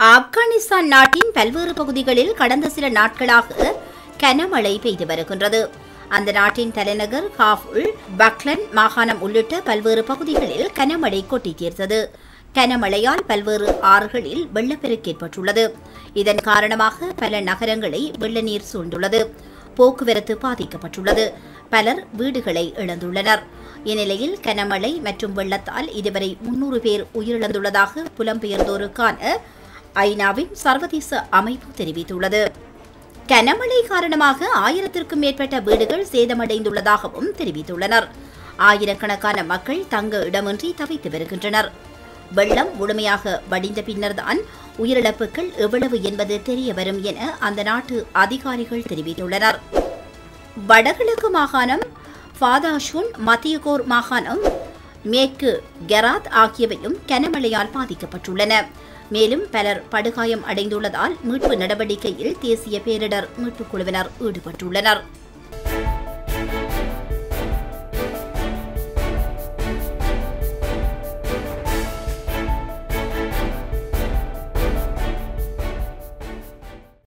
ஆப்கானிஸ்தான் நாட்டின் பல்வேறு பகுதிகளில் கடந்த சில நாட்களாக கனமழை பெய்து வருகின்றது அந்த நாட்டின் தலைநகர் காஃபுல் பக்லன் மாகாணம் உள்ளிட்ட பல்வேறு பகுதிகளில் கனமழை கொட்டி தீர்த்தது கனமழையால் பல்வேறு ஆறுகளில் வெள்ளப்பெருக்கு ஏற்பட்டுள்ளது இதன் காரணமாக பல நகரங்களை வெள்ள நீர் சூழ்ந்துள்ளது போக்குவரத்து பாதிக்கப்பட்டுள்ளது பலர் வீடுகளை இழந்துள்ளனர் இந்நிலையில் கனமழை மற்றும் வெள்ளத்தால் இதுவரை முன்னூறு பேர் உயிரிழந்துள்ளதாக புலம்பெயர்ந்தோருக்கான ஐநாவின் சர்வதேச அமைப்பு தெரிவித்துள்ளது கனமழை காரணமாக ஆயிரத்திற்கும் மேற்பட்ட வீடுகள் சேதமடைந்துள்ளதாகவும் தெரிவித்துள்ளனர் ஆயிரக்கணக்கான மக்கள் தங்க இடமின்றி தவித்து வருகின்றனர் வெள்ளம் முழுமையாக வடிந்த பின்னர்தான் உயிரிழப்புகள் எவ்வளவு என்பது தெரிய வரும் என அந்த நாட்டு அதிகாரிகள் தெரிவித்துள்ளனர் வடகிழக்கு மாகாணம் ஃபாதாஷூன் மத்தியகோர் மாகாணம் மேற்கு கெராத் ஆகியவையும் கனமழையால் பாதிக்கப்பட்டுள்ளன மேலும் பலர் படுகாயம் அடைந்துள்ளதால் மீட்பு நடவடிக்கையில் தேசிய பேரிடர் மீட்புக் குழுவினர் ஈடுபட்டுள்ளனர்